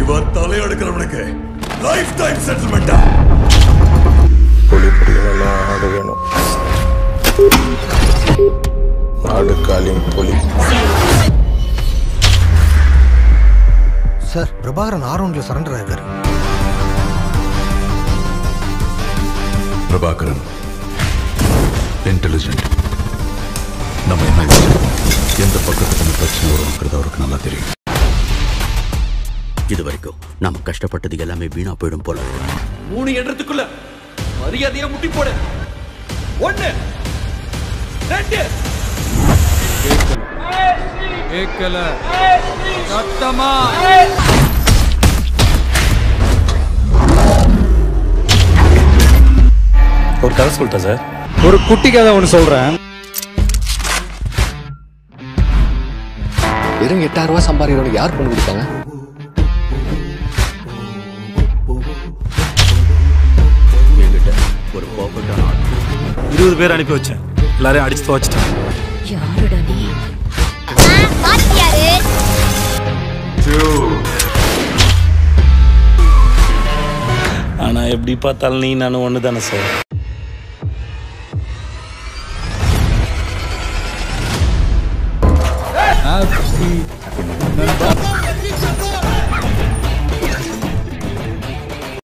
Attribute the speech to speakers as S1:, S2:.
S1: இவன் தலையெடுக்கிறவனுக்கு life time செட்டில்மெண்டா
S2: புலி புலிகளெல்லாம் ஆடு வேணும் ஆடு காலிங் புலி
S3: சார் பிரபாகரன் ஆர் ஒன்ல சரண்டர் ஆயிருக்காரு
S1: பிரபாகரன் இன்டெலிஜென்ட் நம்ம என்ன யோசிக்கிறோம்? எந்த பக்கத்துக்கு நம்ம பிரச்சனை வரும்ங்கிறது அவருக்கு நல்லா தெரியும்
S4: இது வரைக்கும் நாம கஷ்டப்பட்டது எல்லாமே வீணா போயிடும் போல இருக்கு.
S5: மூணு எண்ணத்துக்குள்ள மரியாதையா முட்டி போடு ஒண்ணு ரெண்டு
S6: கேட்கல சத்தமா
S2: ஒரு கதை சொல்லிட்டேன் சார்
S6: ஒரு குட்டி கதை ஒன்று சொல்றேன்
S7: வெறும் எட்டாயிரம் ரூபாய் சம்பாதிக்கிறவனுக்கு யார் பொண்ணு கொடுத்தாங்க
S4: என்கிட்ட ஒரு பர்ஃபெக்டான ஆள்
S8: இருபது பேர் அனுப்பி வச்சேன் எல்லாரையும் அடிச்சு துவச்சிட்டேன்
S9: யாருடா நீ
S8: ஆனா எப்படி பார்த்தாலும் நீ நானும் ஒன்று தானே சார்
S6: ஹாப்பி